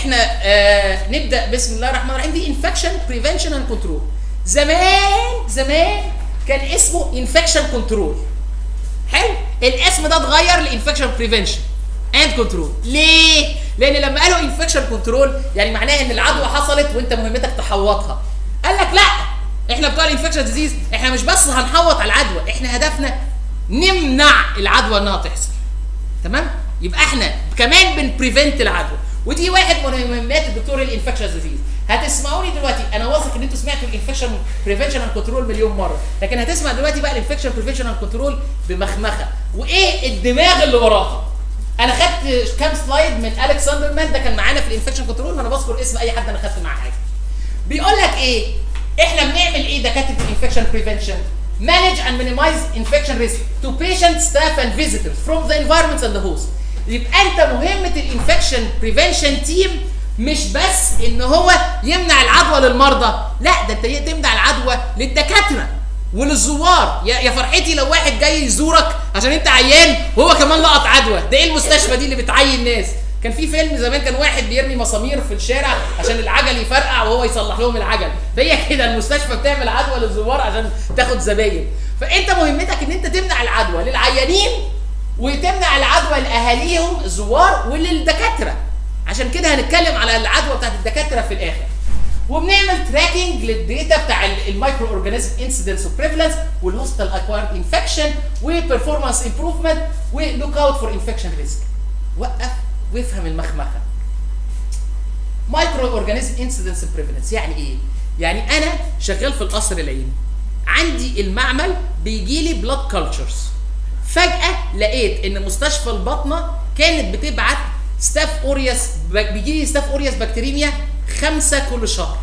احنا آه نبدا بسم الله الرحمن الرحيم دي انفكشن بريفنشن اند كنترول زمان زمان كان اسمه انفكشن كنترول حلو الاسم ده اتغير لانفكشن بريفنشن اند كنترول ليه لان لما قالوا انفكشن كنترول يعني معناها ان العدوى حصلت وانت مهمتك تحوطها قال لك لا احنا بتوع الانفكشن ديزيز احنا مش بس هنحوط على العدوى احنا هدفنا نمنع العدوى انها تحصل تمام يبقى احنا كمان بنبريفنت العدوى ودي واحد من مهمات الدكتور الانفكشن ديزيز هتسمعوني دلوقتي انا واثق ان انتوا سمعتوا الانفكشن بريفنشن اند كنترول مليون مره لكن هتسمع دلوقتي بقى الانفكشن بريفنشن اند كنترول بمخمخه وايه الدماغ اللي وراها انا خدت كام سلايد من اليكس ساندرمان ده كان معانا في الانفكشن كنترول وانا بذكر اسم اي حد انا خدت معاه حاجه بيقول لك ايه احنا بنعمل ايه دكاتره الانفكشن بريفنشن manage and minimize infection risk to patients, staff and visitors from the environments and the host. يبقى انت مهمه الانفكشن بريفنشن تيم مش بس ان هو يمنع العدوى للمرضى لا ده انت تمنع العدوى للدكاتره وللزوار يا يا فرحتي لو واحد جاي يزورك عشان انت عيان وهو كمان لقط عدوى ده ايه المستشفى دي اللي بتعين ناس كان في فيلم زمان كان واحد بيرمي مسامير في الشارع عشان العجل يفرقع وهو يصلح لهم العجل فهي كده المستشفى بتعمل عدوى للزوار عشان تاخد زباين فانت مهمتك ان انت تمنع العدوى للعيانين وتمنع العدوى لاهاليهم الزوار وللدكاتره عشان كده هنتكلم على العدوى بتاعت الدكاتره في الاخر وبنعمل تراكنج للديتا بتاع المايكرو اورجانيزم انسيدنس وبريفلنس والهوستال اكوارد انفكشن وبرفورمانس امبروفمنت ولوك اوت فور انفكشن ريسك وقف وافهم المخمخه مايكرو اورجانيزم انسيدنس بريفلنس يعني ايه يعني انا شغال في القصر العيني عندي المعمل بيجي لي بلاد كلتشرز فجاه لقيت ان مستشفى البطنه كانت بتبعت ستاف اورياس بيجي لي ستاف اورياس بكتيريميا خمسه كل شهر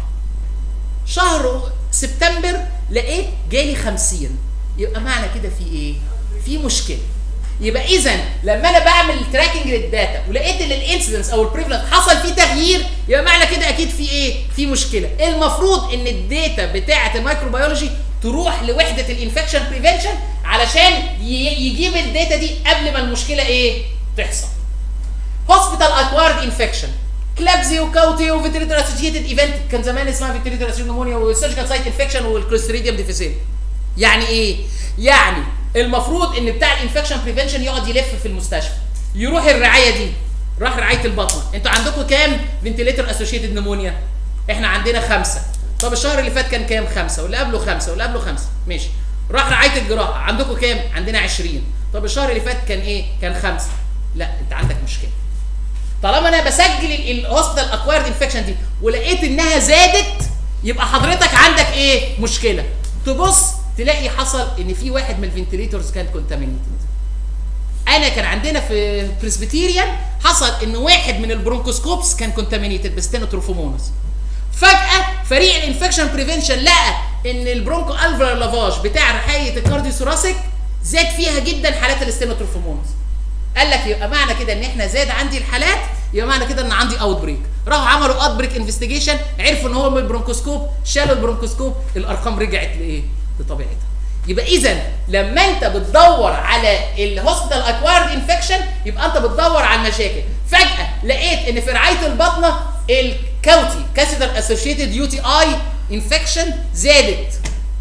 شهر سبتمبر لقيت جالي 50 يبقى معنى كده في ايه؟ في مشكله يبقى اذا لما انا بعمل تراكنج للداتا ولقيت ان الانسيدنس او البريفلنس حصل فيه تغيير يبقى معنى كده اكيد في ايه؟ في مشكله المفروض ان الداتا بتاعه الميكروبيولوجي تروح لوحده الانفكشن بريفنشن علشان يجيب الداتا دي قبل ما المشكله ايه؟ تحصل هوسبيتال اكوارد انفكشن كلابزي وكاوتي وفيتريتور اسوشيتد ايفنت كان زمان اسمها فيتريتور اسوشيتد نمونيا والسيرجيكال سايت انفكشن والكلوستريديوم ديفيسيل يعني ايه؟ يعني المفروض ان بتاع الانفكشن بريفنشن يقعد يلف في المستشفى يروح الرعايه دي راح رعايه البطنه انتوا عندكم كام فنتليتور اسوشيتد نمونيا؟ احنا عندنا خمسه طب الشهر اللي فات كان كام؟ خمسه واللي قبله خمسه واللي قبله خمسه ماشي راح رعايه الجراحه عندكم كام؟ عندنا 20 طب الشهر اللي فات كان ايه؟ كان خمسه لا انت عندك مشكله طالما انا بسجل الهوستال اكوايرد انفكشن دي ولقيت انها زادت يبقى حضرتك عندك ايه مشكله تبص تلاقي حصل ان في واحد من الفنتليتورز كان كونتامينيتد انا كان عندنا في بريسبيتيريان حصل ان واحد من البرونكوسكوبس كان كونتامينيتد بستينوتروفومونس فجاه فريق الانفكشن بريفنشن لقى ان البرونكو الفر لافاج بتاع رحايه الكارديو ثوراسيك زاد فيها جدا حالات الاستينوتروفومونس قال لك يبقى معنى كده ان احنا زاد عندي الحالات يبقى معنى كده ان عندي اوت بريك راحوا عملوا اوت بريك انفستيجيشن عرفوا ان هو من البرونكوسكوب شالوا البرونكوسكوب الارقام رجعت لايه لطبيعتها يبقى اذا لما انت بتدور على الهوسبيتال اكوارد انفكشن يبقى انت بتدور على المشاكل فجاه لقيت ان في رعايه البطنه الكاوتي كاسيتر اسوشيتد يو تي اي انفكشن زادت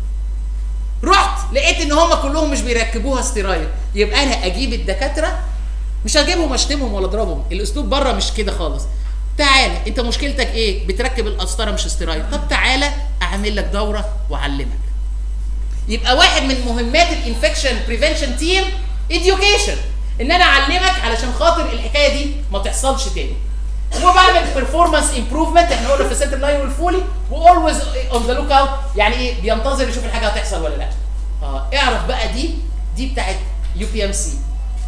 رحت لقيت ان هم كلهم مش بيركبوها ستيرايد يبقى انا اجيب الدكاتره مش هجيبهم اشتمهم ولا اضربهم الاسلوب بره مش كده خالص تعالى انت مشكلتك ايه بتركب القسطره مش ستيرايد طب تعالى اعمل لك دوره واعلمك يبقى واحد من مهمات الانفكشن بريفنشن تيم اديوكيشن ان انا اعلمك علشان خاطر الحكايه دي ما تحصلش تاني وبعمل بيرفورمانس امبروفمنت احنا قلنا في السنتر لاين والفولي واولويز اون ذا لوك اوت يعني ايه بينتظر يشوف الحاجه هتحصل ولا لا اه اعرف بقى دي دي بتاعت يو بي ام سي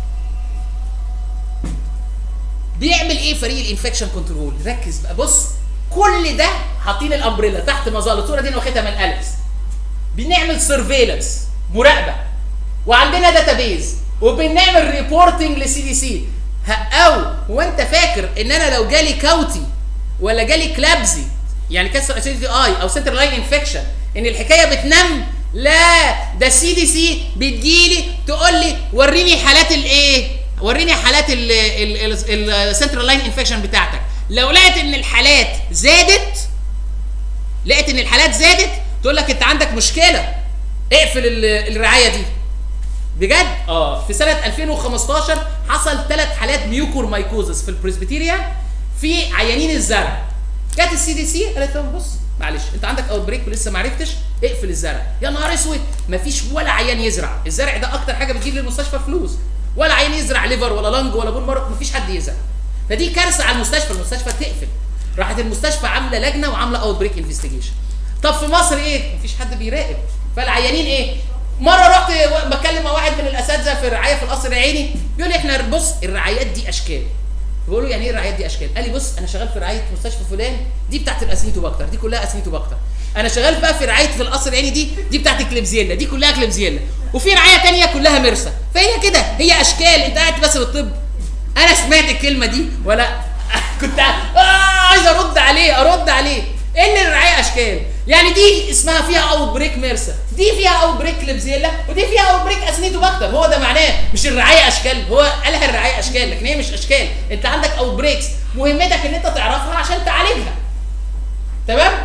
بيعمل ايه فريق الانفكشن كنترول ركز بقى بص كل ده حاطين الامبريلا تحت مظله الصوره دي انا واخدها من اليكس بنعمل سيرفيلانس مراقبه وعندنا داتابيز وبنعمل ريبورتنج لسي دي سي او وانت فاكر ان انا لو جالي كاوتي ولا جالي كلابزي يعني كسر اسيدي اي او سنتر لاين انفكشن ان الحكايه بتنم لا ده السي دي سي بتجيلي تقول لي وريني حالات الايه وريني حالات السنترال لاين انفكشن بتاعتك لو لقيت ان الحالات زادت لقيت ان الحالات زادت تقول لك انت عندك مشكله اقفل ال- الرعايه دي بجد اه في سنه 2015 حصل ثلاث حالات ميوكور مايكوزس في البريسبيتيريا في عيانين الزرع جت السي دي سي قالت لهم بص معلش انت عندك اوت بريك ولسه ما عرفتش اقفل الزرع يا نهار اسود مفيش ولا عيان يزرع الزرع ده اكتر حاجه بتجيب للمستشفى فلوس ولا عيان يزرع ليفر ولا لنج ولا بون مارو مفيش حد يزرع فدي كارثه على المستشفى المستشفى تقفل راحت المستشفى عامله لجنه وعامله اوت بريك انفستيجيشن طب في مصر ايه مفيش حد بيراقب فالعيانين ايه مره رحت و- بكلم مع واحد من الاساتذه في الرعايه في القصر العيني بيقول لي احنا بص الرعايات دي اشكال بقول له يعني ايه الرعايات دي اشكال قال لي بص انا شغال في رعايه مستشفى فلان دي بتاعت الاسيتوباكتر دي كلها اسيتوباكتر انا شغال بقى في رعايه في القصر العيني دي دي بتاعت الكليبزيلا دي كلها كليبزيلا وفي رعايه تانية كلها مرسى فهي كده هي اشكال انت قاعد بس بالطب انا سمعت الكلمه دي ولا كنت آه عايز ارد عليه ارد عليه ايه اللي الرعايه اشكال يعني دي اسمها فيها اوت بريك ميرسا دي فيها اوت بريك كليبزيلا ودي فيها اوت بريك اسنيتوباكتر هو ده معناه مش الرعايه اشكال هو قالها الرعايه اشكال لكن هي مش اشكال انت عندك اوت بريكس مهمتك ان انت تعرفها عشان تعالجها تمام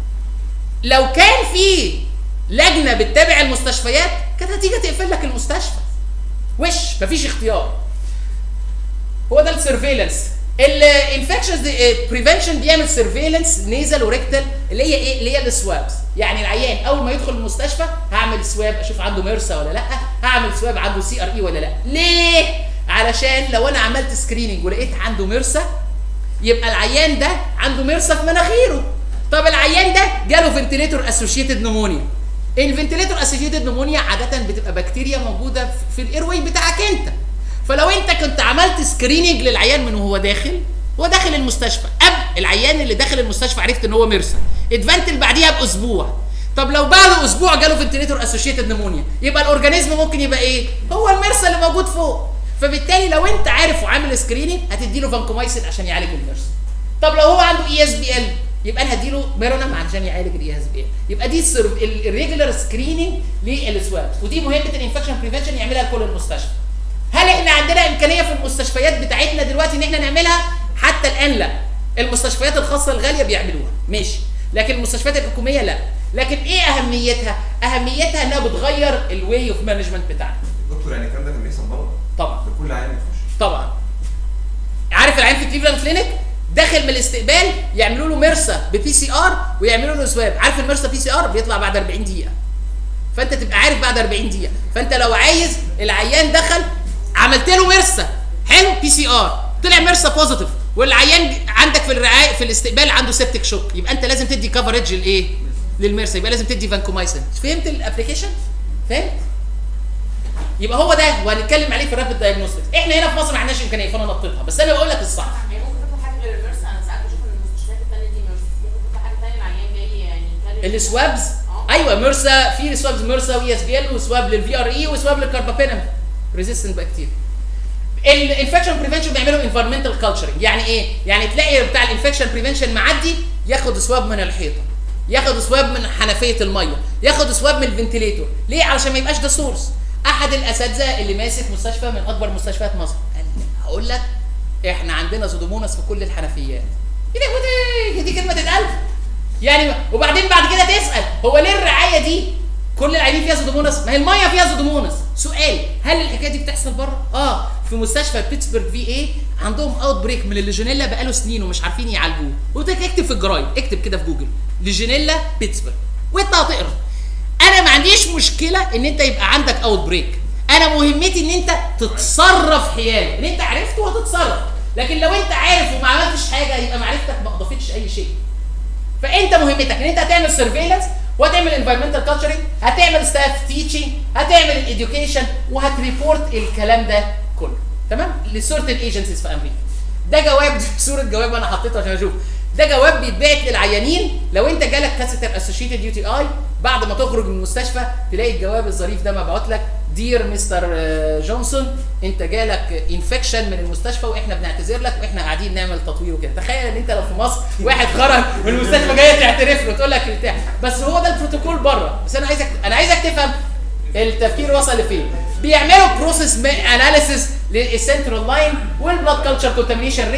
لو كان في لجنه بتتابع المستشفيات كانت هتيجي تقفل لك المستشفى وش مفيش اختيار هو ده السيرفيلانس الانفكشنز بريفنشن بيعمل سيرفيلانس نيزل وريكتال اللي هي ايه اللي هي السوابس يعني العيان اول ما يدخل المستشفى هعمل سواب اشوف عنده ميرسا ولا لا هعمل سواب عنده سي ار اي ولا لا ليه علشان لو انا عملت سكريننج ولقيت عنده ميرسا يبقى العيان ده عنده ميرسا في مناخيره طب العيان ده جاله فنتليتور اسوشيتد نمونيا الفنتليتور اسوشيتد نمونيا عاده بتبقى بكتيريا موجوده في الايروي بتاعك انت فلو انت كنت عملت سكريننج للعيان من وهو داخل هو داخل المستشفى قبل العيان اللي داخل المستشفى عرفت ان هو ميرسا اتفنتل بعديها باسبوع طب لو بعد اسبوع جاله فنتليتور اسوشيتد نمونيا يبقى الاورجانيزم ممكن يبقى ايه هو الميرسا اللي موجود فوق فبالتالي لو انت عارف وعامل سكريننج هتدي له فانكومايسين عشان يعالج الميرسا طب لو هو عنده اي اس بي ال يبقى انا هديله ميرونم عشان يعالج الاي اس بي ال يبقى دي الريجولار سكريننج للسوابس ودي مهمه الانفكشن بريفنشن يعملها لكل المستشفى هل احنا عندنا امكانيه في المستشفيات بتاعتنا دلوقتي ان احنا نعملها حتى الان لا المستشفيات الخاصه الغاليه بيعملوها ماشي لكن المستشفيات الحكوميه لا لكن ايه اهميتها اهميتها انها بتغير الواي اوف مانجمنت بتاعنا دكتور يعني الكلام ده كان بيحصل بره طبعا لكل عيان يخش طبعا عارف العيان في كليفلاند كلينيك داخل من الاستقبال يعملوا له مرسى ببي سي ار ويعملوا له سواب عارف المرسى بي سي ار بيطلع بعد 40 دقيقه فانت تبقى عارف بعد 40 دقيقه فانت لو عايز العيان دخل عملت له مرسى حلو بي سي ار طلع مرسى بوزيتيف والعيان عندك في الرعايه في الاستقبال عنده سيبتك شوك يبقى انت لازم تدي كفرج لايه للمرسى يبقى لازم تدي فانكومايسين فهمت الابلكيشن فهمت يبقى هو ده وهنتكلم عليه في الرابid دايجنوستكس احنا هنا في مصر ما عندناش امكانيه فانا نطيتها بس انا بقول لك الصح يعني ممكن تاخد حاجه غير الريفرس انا ساعات بشوف ان المستشفيات الثانيه دي مش ممكن تاخد حاجه ثانيه العيان جاي يعني يكرر السوابز آه. ايوه مرسى في سوابز مرسى وي اس بي ال وسواب للفي ار اي وسواب للكاربابينم ريزيستنت بكتيريا الانفكشن بريفنشن بيعملوا انفيرمنتال كلتشرنج يعني ايه يعني تلاقي بتاع الانفكشن بريفنشن معدي ياخد سواب من الحيطه ياخد سواب من حنفيه الميه ياخد سواب من الفنتليتور ليه علشان ما يبقاش ده سورس احد الاساتذه اللي ماسك مستشفى من اكبر مستشفيات مصر قال لي هقول لك احنا عندنا سودوموناس في كل الحنفيات ايه ده ودي دي كلمه تتقال يعني وبعدين بعد كده تسال هو ليه الرعايه دي كل العيانين فيها سودوموناس ما هي الميه فيها سودوموناس سؤال هل الحكايه دي بتحصل بره اه في مستشفى بيتسبرج في ايه عندهم اوت بريك من الليجونيلا بقاله سنين ومش عارفين يعالجوه وتك اكتب في الجرايد اكتب كده في جوجل ليجونيلا بيتسبرج وانت هتقرا انا ما عنديش مشكله ان انت يبقى عندك اوت بريك انا مهمتي ان انت تتصرف حيال ان انت عرفت وهتتصرف لكن لو انت عارف وما عملتش حاجه يبقى معرفتك ما اضافتش اي شيء فانت مهمتك ان انت هتعمل سيرفيلانس وهتعمل انفايرمنتال كالتشرنج هتعمل ستاف تيتشنج هتعمل الاديوكيشن وهتريبورت الكلام ده كله تمام لسورتن ايجنسيز في امريكا ده جواب صوره جواب انا حطيته عشان اشوف ده جواب بيتبعت للعيانين لو انت جالك كاسيتر اسوشيتد يو تي اي بعد ما تخرج من المستشفى تلاقي الجواب الظريف ده مبعوت لك دير مستر جونسون انت جالك انفكشن من المستشفى واحنا بنعتذر لك واحنا قاعدين نعمل تطوير وكده تخيل ان انت لو في مصر واحد خرج من المستشفى جاي تعترف له تقول لك بتاع بس هو ده البروتوكول بره بس انا عايزك انا عايزك تفهم التفكير وصل لفين بيعملوا بروسيس اناليسيس للسنترال لاين والبلاد كلتشر كونتامينيشن ريت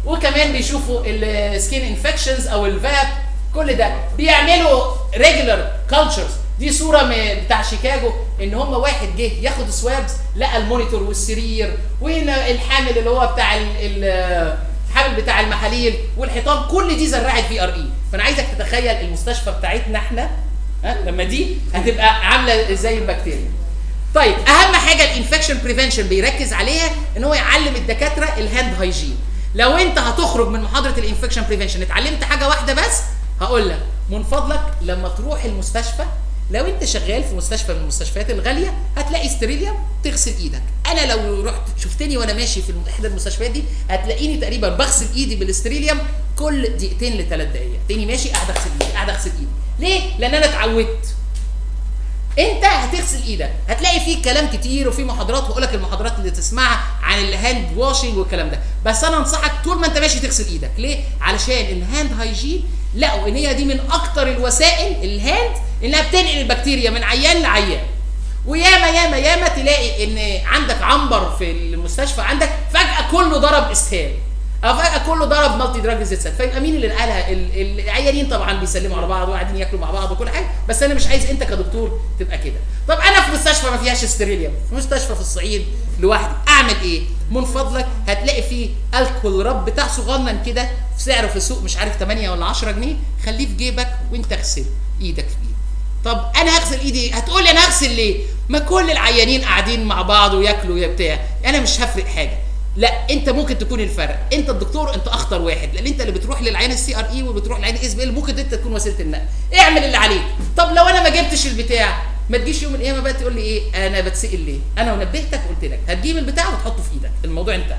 وكمان بيشوفوا السكين انفكشنز او الفاب كل ده بيعملوا ريجولار كالتشرز دي صوره من بتاع شيكاغو ان هم واحد جه ياخد سوابز لقى المونيتور والسرير وهنا الحامل اللي هو بتاع ال- ال- الحامل بتاع المحاليل والحيطان كل دي زرعت في ار اي فانا عايزك تتخيل المستشفى بتاعتنا احنا ها لما دي هتبقى عامله زي البكتيريا طيب اهم حاجه الانفكشن بريفنشن بيركز عليها ان هو يعلم الدكاتره الهاند هايجين لو انت هتخرج من محاضره الانفكشن بريفنشن اتعلمت حاجه واحده بس هقول لك من فضلك لما تروح المستشفى لو انت شغال في مستشفى من المستشفيات الغاليه هتلاقي ستيريليوم تغسل ايدك انا لو رحت شفتني وانا ماشي في احدى المستشفيات دي هتلاقيني تقريبا بغسل ايدي بالاستريليوم كل دقيقتين لثلاث دقائق تاني ماشي قاعد اغسل ايدي قاعد اغسل ايدي ليه لان انا اتعودت انت هتغسل ايدك هتلاقي فيه كلام كتير وفي محاضرات واقول لك المحاضرات اللي تسمعها عن الهاند واشنج والكلام ده بس انا انصحك طول ما انت ماشي تغسل ايدك ليه علشان الهاند هايجين لقوا ان هي دي من اكتر الوسائل الهاند انها بتنقل البكتيريا من عيان لعيان وياما ياما ياما تلاقي ان عندك عنبر في المستشفى عندك فجاه كله ضرب اسهال او فجاه كله ضرب مالتي دراج ريزيستنت فيبقى مين اللي نقلها ال- العيانين طبعا بيسلموا على بعض وقاعدين ياكلوا مع بعض وكل حاجه بس انا مش عايز انت كدكتور تبقى كده طب انا في مستشفى ما فيهاش ستيريليوم في مستشفى في الصعيد لوحدي اعمل ايه من فضلك هتلاقي فيه الكول رب بتاع صغنن كده في سعره في السوق مش عارف 8 ولا 10 جنيه خليه في جيبك وانت اغسل ايدك في ايدك طب انا هغسل ايدي هتقول لي انا هغسل ليه ما كل العيانين قاعدين مع بعض وياكلوا يا بتاع انا مش هفرق حاجه لا انت ممكن تكون الفرق انت الدكتور انت اخطر واحد لان انت اللي بتروح للعيان السي ار اي وبتروح للعيان اس بي ال ممكن انت تكون وسيله النقل اعمل اللي عليك طب لو انا ما جبتش البتاع ما تجيش يوم من الايام بقى تقول لي ايه انا بتسال ليه انا ونبهتك قلت لك هتجيب البتاع وتحطه في ايدك الموضوع انتهى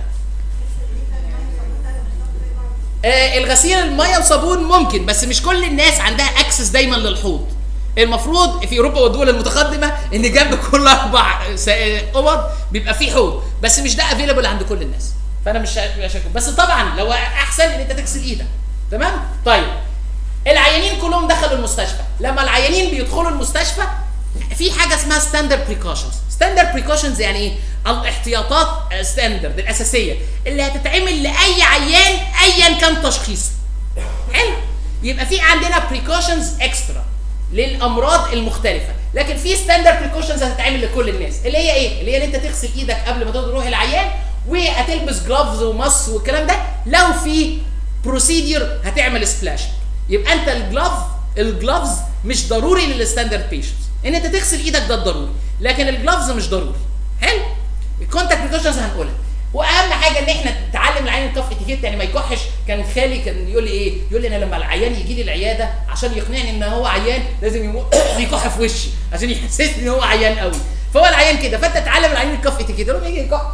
آه الغسيل الميه وصابون ممكن بس مش كل الناس عندها اكسس دايما للحوض المفروض في اوروبا والدول المتقدمه ان جنب كل اربع س- اوض بيبقى في حوض بس مش ده افيلبل عند كل الناس فانا مش مش هكون. بس طبعا لو احسن ان انت تغسل ايدك تمام طيب العيانين كلهم دخلوا المستشفى لما العيانين بيدخلوا المستشفى في حاجه اسمها ستاندرد بريكوشنز ستاندرد بريكوشنز يعني ايه الاحتياطات ستاندرد الاساسيه اللي هتتعمل لاي عيان ايا كان تشخيصه حلو يبقى في عندنا بريكوشنز اكسترا للامراض المختلفه لكن في ستاندرد بريكوشنز هتتعمل لكل الناس اللي هي ايه اللي هي ان انت تغسل ايدك قبل ما تروح العيان وهتلبس جلافز ومص والكلام ده لو في بروسيدير هتعمل سبلاش يبقى انت الجلاف الجلافز مش ضروري للستاندرد بيشنتس ان انت تغسل ايدك ده الضروري لكن الجلافز مش ضروري حلو الكونتاكت بريكوشنز هنقولها واهم حاجه ان احنا نتعلم العيان الكف اتيكيت يعني ما يكحش كان خالي كان يقول لي ايه يقول لي انا لما العيان يجي لي العياده عشان يقنعني ان هو عيان لازم يمو- يكح في وشي عشان يحسسني ان هو عيان قوي فهو العيان كده فانت تعلم العيان الكف اتيكيت لما يجي يكح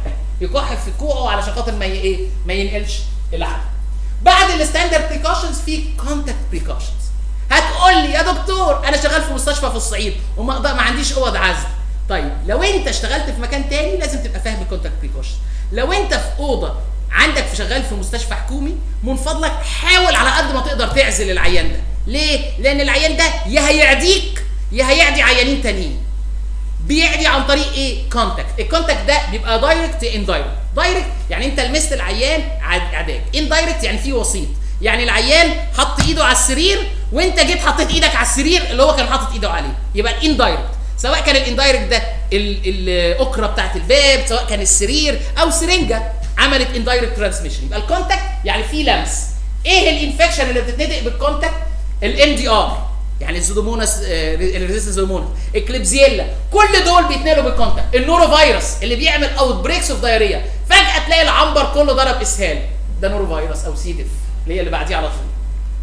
يكح في كوعه علشان خاطر ما ي- ايه ما ينقلش العدد بعد الستاندرد بريكوشنز في كونتاكت بريكوشنز هتقول لي يا دكتور انا شغال في مستشفى في الصعيد وما أقدر- ما عنديش اوض عزل طيب لو انت اشتغلت في مكان تاني لازم تبقى فاهم الكونتاكت بريكوشنز لو انت في اوضه عندك في شغال في مستشفى حكومي من فضلك حاول على قد ما تقدر تعزل العيان ده ليه لان العيان ده يا هيعديك يا هيعدي عيانين تانيين بيعدي عن طريق ايه كونتاكت الكونتاكت ده بيبقى دايركت ان دايركت دايركت يعني انت لمست العيان عد- عداك ان دايركت يعني في وسيط يعني العيان حط ايده على السرير وانت جيت حطيت ايدك على السرير اللي هو كان حاطط ايده عليه يبقى الان دايركت سواء كان الان دايركت ده ال- الاكره بتاعت الباب سواء كان السرير او سرنجه عملت ان دايركت ترانسميشن يبقى الكونتاكت يعني في لمس ايه الانفكشن اللي بتتنطق بالكونتاكت الان دي ار يعني الزودوموناس الريزيستنس زودوموناس الكليبزيلا كل دول بيتنقلوا بالكونتاكت النورو فيروس اللي بيعمل اوت بريكس اوف دايريا فجاه تلاقي العنبر كله ضرب اسهال ده نورو فيروس او سي ديف اللي هي اللي بعديه على طول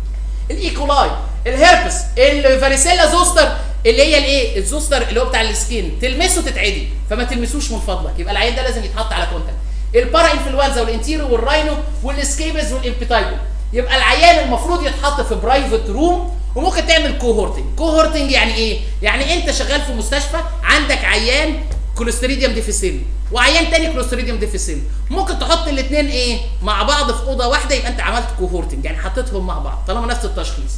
الايكولاي الهربس الفاريسيلا زوستر اللي هي الايه الزوستر اللي هو بتاع السكين تلمسه تتعدي فما تلمسوش من فضلك يبقى العيان ده لازم يتحط على كونتاكت البارا انفلونزا والانتيرو والراينو والاسكيبز والامبيتايبو يبقى العيان المفروض يتحط في برايفت روم وممكن تعمل كوهورتنج كوهورتنج يعني ايه يعني انت شغال في مستشفى عندك عيان كوليستريديوم ديفيسيل وعيان تاني كوليستريديوم ديفيسيل ممكن تحط الاثنين ايه مع بعض في اوضه واحده يبقى انت عملت كوهورتنج يعني حطيتهم مع بعض طالما نفس التشخيص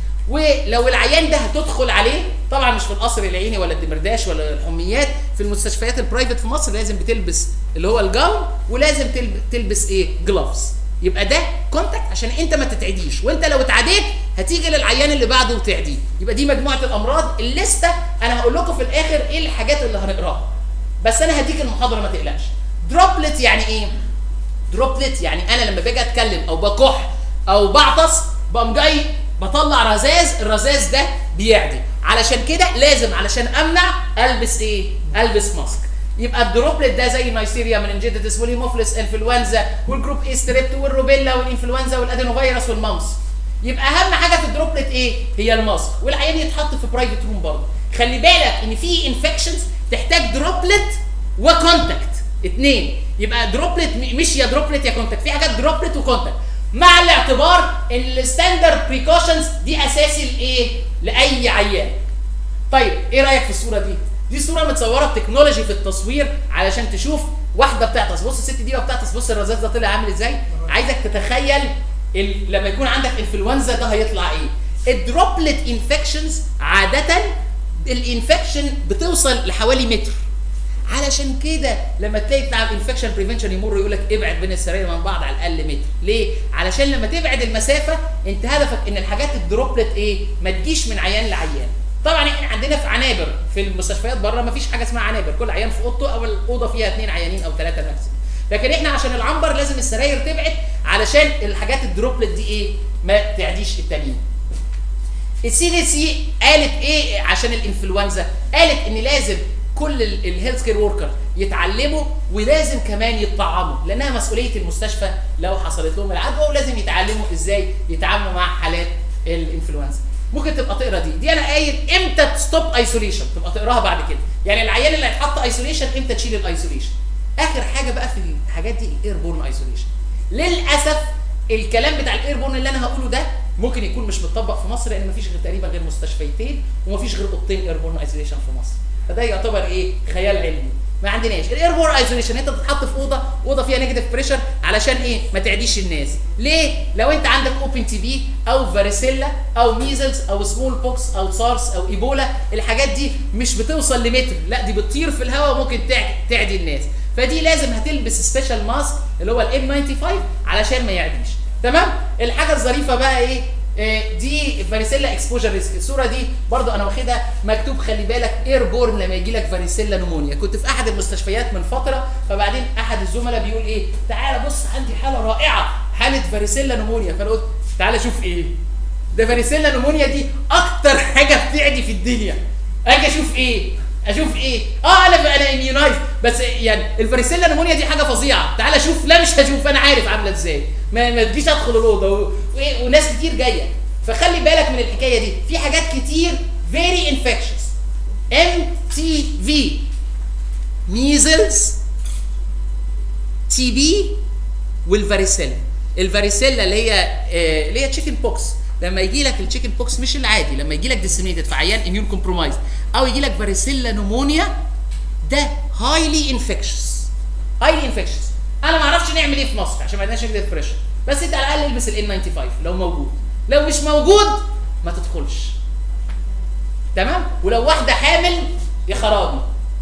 ولو العيان ده هتدخل عليه طبعا مش في القصر العيني ولا الدمرداش ولا الحميات في المستشفيات البرايفت في مصر لازم بتلبس اللي هو الجاون ولازم تلب- تلبس ايه جلافز يبقى ده كونتاكت عشان انت ما تتعديش وانت لو اتعديت هتيجي للعيان اللي بعده وتعديه يبقى دي مجموعه الامراض الليسته انا هقول لكم في الاخر ايه الحاجات اللي هنقراها بس انا هديك المحاضره ما تقلقش دروبلت يعني ايه دروبلت يعني انا لما باجي اتكلم او بكح او بعطس بقوم جاي بطلع رذاذ الرذاذ ده بيعدي علشان كده لازم علشان امنع البس ايه البس ماسك يبقى الدروبلت ده زي نيسيريا مننجيتس والهيموفيلس انفلونزا والجروب اي ستريبت والروبيلا والانفلونزا والادينوفيروس والمامس يبقى اهم حاجه في الدروبلت ايه هي الماسك والعيان يتحط في برايفت روم برضه خلي بالك ان في انفكشنز تحتاج دروبلت وكونتاكت اتنين يبقى دروبلت م- مش يا دروبلت يا كونتاكت في حاجات دروبلت وكونتاكت مع الاعتبار ان الستاندرد بريكوشنز دي اساسي لايه لاي عيان طيب ايه رايك في الصوره دي دي صوره متصوره بتكنولوجي في التصوير علشان تشوف واحده بتعطس بص الست دي بقى بتعطس بص الرذاذ ده طلع عامل ازاي عايزك تتخيل ال... لما يكون عندك انفلونزا ده هيطلع ايه الدروبلت انفكشنز عاده الانفكشن بتوصل لحوالي متر علشان كده لما تلاقي بتاع الانفكشن بريفنشن يمر يقول لك ابعد بين السراير من بعض على الاقل متر ليه علشان لما تبعد المسافه انت هدفك ان الحاجات الدروبلت ايه ما تجيش من عيان لعيان طبعا احنا عندنا في عنابر في المستشفيات بره ما فيش حاجه اسمها عنابر كل عيان في اوضته او الاوضه فيها اثنين عيانين او ثلاثه ماكسيمم لكن احنا عشان العنبر لازم السراير تبعد علشان الحاجات الدروبلت دي ايه ما تعديش التانيين السي دي سي قالت ايه عشان الانفلونزا قالت ان لازم كل الهيلث كير وركر يتعلموا ولازم كمان يتطعموا لانها مسؤوليه المستشفى لو حصلت لهم العدوى ولازم يتعلموا ازاي يتعاملوا مع حالات الانفلونزا ممكن تبقى تقرا دي دي انا قايل امتى تستوب ايسوليشن تبقى تقراها بعد كده يعني العيان اللي هيتحط ايسوليشن امتى تشيل الايسوليشن اخر حاجه بقى في الحاجات دي الايربورن ايسوليشن للاسف الكلام بتاع الايربورن اللي انا هقوله ده ممكن يكون مش متطبق في مصر لان مفيش غير تقريبا غير مستشفيتين ومفيش غير اوضتين ايربورن ايسوليشن في مصر فده يعتبر ايه خيال علمي ما عندناش الايربورن ايسوليشن انت تتحط في اوضه اوضه فيها نيجاتيف بريشر علشان ايه ما تعديش الناس ليه لو انت عندك اوبن تي بي او فاريسيلا او ميزلز او سمول بوكس او سارس او ايبولا الحاجات دي مش بتوصل لمتر لا دي بتطير في الهواء وممكن تع- تعدي الناس فدي لازم هتلبس سبيشال ماسك اللي هو الام 95 علشان ما يعديش تمام الحاجه الظريفه بقى ايه آه، دي فاريسيلا اكسبوجر ريسك الصوره دي برضو انا واخدها مكتوب خلي بالك اير بورن لما يجي لك فاريسيلا نمونيا كنت في احد المستشفيات من فتره فبعدين احد الزملاء بيقول ايه تعالى بص عندي حاله رائعه حاله فاريسيلا نمونيا فانا قلت تعالى شوف ايه ده فاريسيلا نمونيا دي اكتر حاجه بتعدي في الدنيا اجي اشوف ايه اشوف ايه اه انا انا اميونايز بس يعني الفاريسيلا نمونيا دي حاجه فظيعه تعالى شوف لا مش هشوف انا عارف عامله ازاي ما, ما تجيش ادخل الاوضه و... و... وناس كتير جايه فخلي بالك من الحكايه دي في حاجات كتير فيري انفكشس ام تي في ميزلز تي بي والفاريسيلا الفاريسيلا اللي هي آه، اللي هي تشيكن بوكس لما يجي لك التشيكن بوكس مش العادي لما يجي لك ديسيميتد في عيان اميون كومبرومايز او يجي لك فاريسيلا نمونيا ده هايلي انفكشس هايلي انفكشس انا ما اعرفش نعمل ايه في مصر عشان ما عندناش نيجاتيف بريشر بس انت على الاقل البس الان 95 لو موجود لو مش موجود ما تدخلش تمام ولو واحده حامل يا خرابي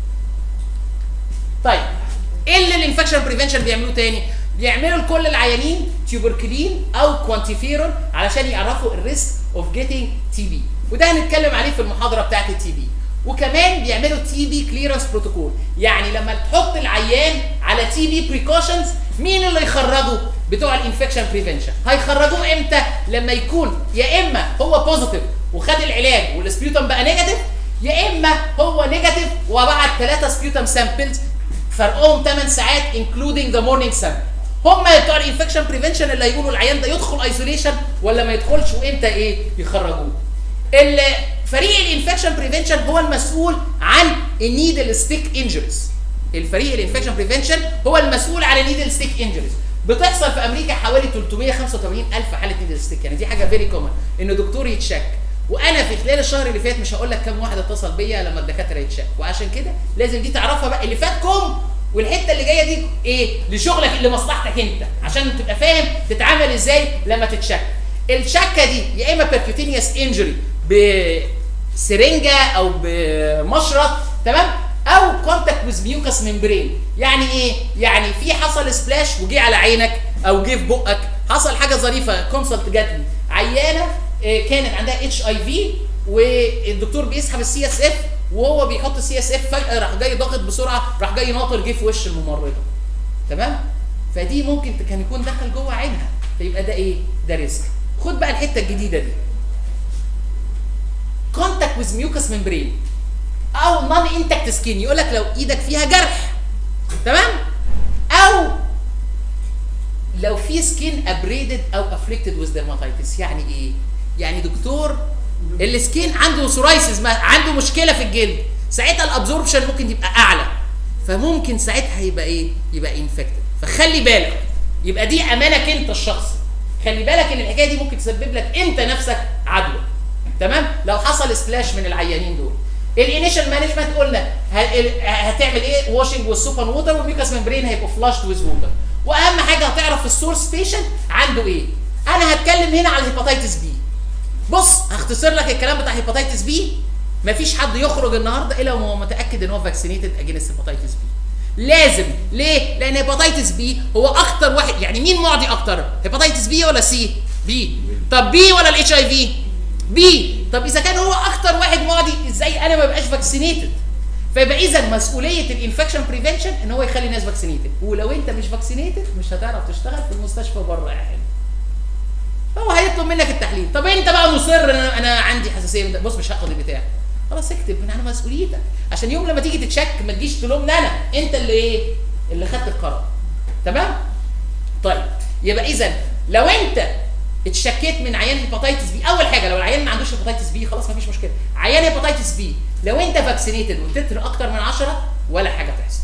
طيب ايه اللي الانفكشن بريفنشن بيعملوه تاني؟ بيعملوا لكل العيانين تيوبركلين او كوانتيفيرون علشان يعرفوا الريسك اوف جيتنج تي بي وده هنتكلم عليه في المحاضره بتاعت التي بي وكمان بيعملوا تي بي كليرنس بروتوكول يعني لما تحط العيان على تي بي بريكوشنز مين اللي يخرجه بتوع الانفكشن بريفنشن هيخرجوه امتى لما يكون يا اما هو بوزيتيف وخد العلاج والسبيوتم بقى نيجاتيف يا اما هو نيجاتيف وبعت ثلاثه سبيوتم سامبلز فرقهم 8 ساعات انكلودينج ذا مورنينج سامبل هم بتوع الانفكشن بريفنشن اللي هيقولوا العيان ده يدخل ايسوليشن ولا ما يدخلش وامتى ايه يخرجوه ال- فريق الانفكشن بريفنشن هو المسؤول عن النيدل ستيك انجريز الفريق الانفكشن بريفنشن هو المسؤول عن النيدل ستيك انجريز بتحصل في امريكا حوالي 385 الف حاله نيدل ستيك يعني دي حاجه فيري كومن ان دكتور يتشك وانا في خلال الشهر اللي فات مش هقول لك كام واحد اتصل بيا لما الدكاتره يتشك وعشان كده لازم دي تعرفها بقى اللي فاتكم والحته اللي جايه دي ايه لشغلك لمصلحتك انت عشان تبقى فاهم تتعامل ازاي لما تتشك الشكه دي يا اما بيركوتينيوس انجري بسرنجه او بمشرط تمام او كونتاكت ويز ميوكس ممبرين يعني ايه يعني في حصل سبلاش وجي على عينك او جه في بقك حصل حاجه ظريفه كونسلت جات لي عيانه آه، كانت عندها اتش اي في والدكتور بيسحب السي اس اف وهو بيحط السي اس اف فجاه راح جاي ضاغط بسرعه راح جاي ناطر جه في وش الممرضه تمام فدي ممكن كان يكون دخل جوه عينها فيبقى ده ايه ده ريسك خد بقى الحته الجديده دي كونتاكت ويز ميوكس ممبرين او نون انتكت سكين يقول لك لو ايدك فيها جرح تمام او لو في سكين ابريدد او افليكتد ويز ديرماتايتس يعني ايه يعني دكتور السكين عنده سورايسز ما عنده مشكله في الجلد ساعتها الابزوربشن ممكن يبقى اعلى فممكن ساعتها يبقى ايه يبقى انفكتد فخلي بالك يبقى دي امانك انت الشخصي خلي بالك ان الحكايه دي ممكن تسبب لك انت نفسك عدوى تمام لو حصل سبلاش من العيانين دول الانيشال مانجمنت قلنا ه- ال- هتعمل ايه واشنج والسوبر ووتر والميوكاس ممبرين هيبقوا فلاشد ويز ووتر واهم حاجه هتعرف السورس بيشنت عنده ايه انا هتكلم هنا على الهيباتيتس بي بص هختصر لك الكلام بتاع هيباتيتس بي مفيش حد يخرج النهارده الا وهو متاكد ان هو فاكسينيتد اجينست هيباتيتس بي لازم ليه لان هيباتيتس بي هو اكتر واحد يعني مين معدي اكتر هيباتيتس بي ولا سي بي طب بي ولا الاتش اي في بي طب اذا كان هو اكتر واحد معدي ازاي انا ما بقاش فاكسينيتد فيبقى اذا مسؤوليه الانفكشن بريفنشن ان هو يخلي الناس فاكسينيتد ولو انت مش فاكسينيتد مش هتعرف تشتغل في المستشفى بره يا حلو هو هيطلب منك التحليل طب انت بقى مصر ان انا, أنا عندي حساسيه من ده. بص مش هاخد البتاع خلاص اكتب من على مسؤوليتك عشان يوم لما تيجي تتشك ما تجيش تلومني انا انت اللي ايه اللي خدت القرار تمام طيب يبقى اذا لو انت اتشكيت من عيان هيباتيتس بي اول حاجه لو العيان ما عندوش هيباتيتس بي خلاص ما فيش مشكله عيان هيباتيتس بي لو انت فاكسينيتد والتتر اكتر من 10 ولا حاجه تحصل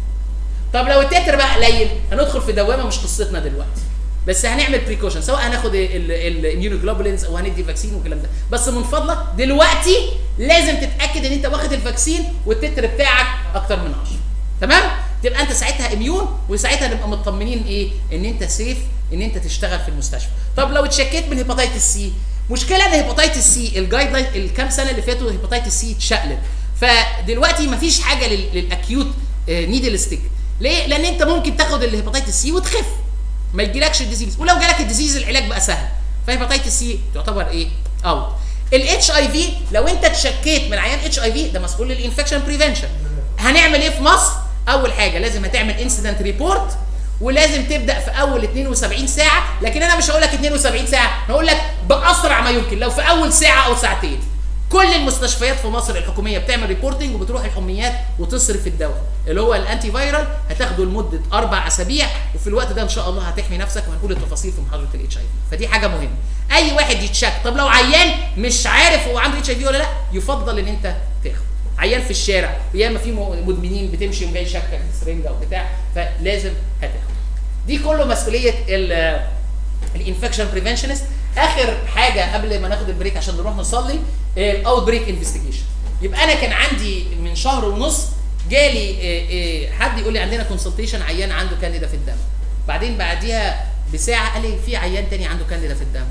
طب لو التتر بقى قليل هندخل في دوامه مش قصتنا دلوقتي بس هنعمل بريكوشن سواء هناخد الاميونوجلوبولينز او هندي فاكسين والكلام ده بس من فضلك دلوقتي لازم تتاكد ان انت واخد الفاكسين والتتر بتاعك اكتر من 10 تمام تبقى انت ساعتها اميون وساعتها نبقى مطمنين ايه ان انت سيف ان انت تشتغل في المستشفى طب لو اتشكيت من هيباتيتس سي مشكله ان هيباتيتس سي الجايد لاين الكام سنه اللي فاتوا هيباتيتس سي اتشقلب فدلوقتي مفيش حاجه لل- للاكيوت نيدل ستيك ليه لان انت ممكن تاخد الهيباتيتس سي وتخف ما يجيلكش الديزيز ولو جالك الديزيز العلاج بقى سهل فهيباتيتس سي تعتبر ايه اوت الاتش اي في لو انت اتشكيت من عيان اتش اي في ده مسؤول للانفكشن بريفنشن هنعمل ايه في مصر اول حاجه لازم هتعمل انسيدنت ريبورت ولازم تبدا في اول 72 ساعه لكن انا مش هقول لك 72 ساعه هقول لك باسرع ما يمكن لو في اول ساعه او ساعتين كل المستشفيات في مصر الحكوميه بتعمل ريبورتنج وبتروح الحميات وتصرف الدواء اللي هو الانتي فايرال هتاخده لمده اربع اسابيع وفي الوقت ده ان شاء الله هتحمي نفسك وهنقول التفاصيل في محاضره الاتش اي في فدي حاجه مهمه اي واحد يتشك طب لو عيان مش عارف هو عنده اتش اي في ولا لا يفضل ان انت تاخد عيان في الشارع وياما في م- مدمنين بتمشي وجاي شكك سرنجه وبتاع فلازم هتاخد دي كله مسؤوليه ال- الانفكشن بريفنشنست اخر حاجه قبل ما ناخد البريك عشان نروح نصلي الاوت بريك انفستيجيشن يبقى انا كان عندي من شهر ونص جالي آه، آه، حد يقول لي عندنا كونسلتيشن عيان عنده كانديدا في الدم بعدين بعديها بساعه قال لي في عيان تاني عنده كانديدا في الدم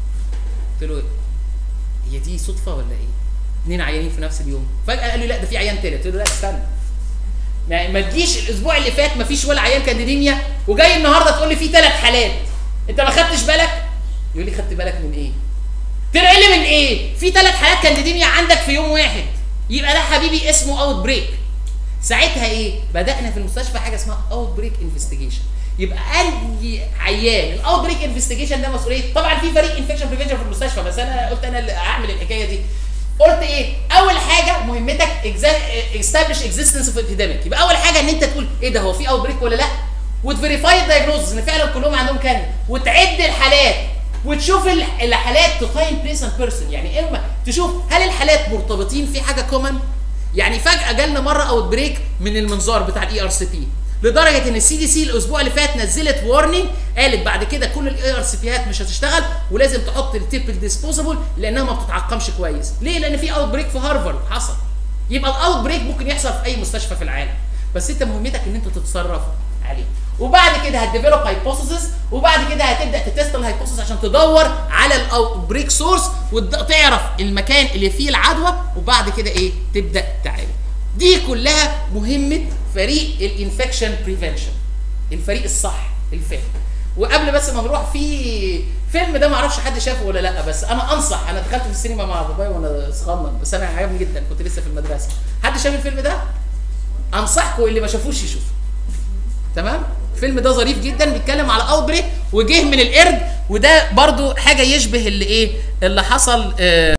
قلت له هي دي صدفه ولا ايه؟ اثنين عيانين في نفس اليوم فجاه قال لي لا ده في عيان تالت قلت له لا استنى يعني ما تجيش الاسبوع اللي فات ما فيش ولا عيان كانديديميا وجاي النهارده تقول لي في ثلاث حالات انت ما خدتش بالك يقول لي خدت بالك من ايه ترعلي من ايه في ثلاث حالات كانديديميا عندك في يوم واحد يبقى ده حبيبي اسمه اوت بريك ساعتها ايه بدانا في المستشفى حاجه اسمها اوت بريك انفستيجيشن يبقى اي عيان الاوت بريك انفستيجيشن ده مسؤوليه طبعا في فريق انفكشن بريفنشن في المستشفى بس انا قلت انا اللي هعمل الحكايه دي قلت ايه اول حاجه مهمتك استابلش اكزيستنس اوف epidemic يبقى اول حاجه ان انت تقول ايه ده هو في اوت بريك ولا لا وتفيريفاي الدايجنوز ان فعلا كلهم عندهم كان وتعد الحالات وتشوف ال- الحالات تقيم بليس اند بيرسون يعني اما تشوف هل الحالات مرتبطين في حاجه كومن يعني فجاه جالنا مره اوت بريك من المنظار بتاع الاي ار سي بي لدرجه ان السي دي سي الاسبوع اللي فات نزلت وارنينج قالت بعد كده كل الاي ار سي بيات مش هتشتغل ولازم تحط التيب الديسبوزبل لانها ما بتتعقمش كويس ليه لان في اوت بريك في هارفارد حصل يبقى الاوت بريك ممكن يحصل في اي مستشفى في العالم بس انت مهمتك ان انت تتصرف عليه وبعد كده هتديفلوب هايبوثيسز وبعد كده هتبدا تتست الهايبوثيسز عشان تدور على الاوت بريك سورس وتعرف المكان اللي فيه العدوى وبعد كده ايه تبدا تعالج دي كلها مهمه فريق الانفكشن بريفنشن الفريق الصح الفاهم وقبل بس ما نروح في فيلم ده ما اعرفش حد شافه ولا لا بس انا انصح انا دخلت في السينما مع بابايا وانا صغنن بس انا عجبني جدا كنت لسه في المدرسه حد شاف الفيلم ده انصحكم اللي ما شافوش يشوفه تمام الفيلم ده ظريف جدا بيتكلم على اوتبريك وجه من القرد وده برضو حاجه يشبه اللي ايه اللي حصل آه